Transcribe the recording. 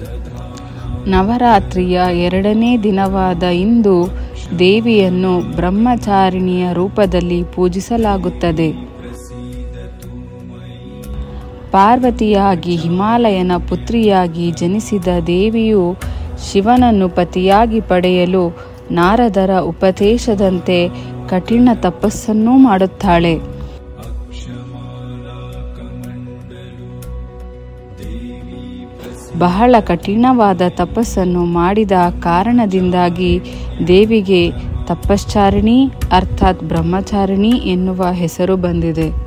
ನವರಾತ್ರಿಯ ಎರಡನೇ ದಿನವಾದ ಇಂದು ದೇವಿಯನ್ನು ಬ್ರಹ್ಮಚಾರಿಣಿಯ ರೂಪದಲ್ಲಿ ಪೂಜಿಸಲಾಗುತ್ತದೆ ಪಾರ್ವತಿಯಾಗಿ ಹಿಮಾಲಯನ ಪುತ್ರಿಯಾಗಿ ಜನಿಸಿದ ದೇವಿಯು ಶಿವನನ್ನು ಪತಿಯಾಗಿ ಪಡೆಯಲು ನಾರದರ ಉಪದೇಶದಂತೆ ಕಠಿಣ ತಪಸ್ಸನ್ನೂ ಮಾಡುತ್ತಾಳೆ ಬಹಳ ಕಠಿಣವಾದ ತಪಸ್ಸನ್ನು ಮಾಡಿದ ಕಾರಣದಿಂದಾಗಿ ದೇವಿಗೆ ತಪಶ್ಚಾರಿಣಿ ಅರ್ಥಾತ್ ಬ್ರಹ್ಮಚಾರಿಣಿ ಎನ್ನುವ ಹೆಸರು ಬಂದಿದೆ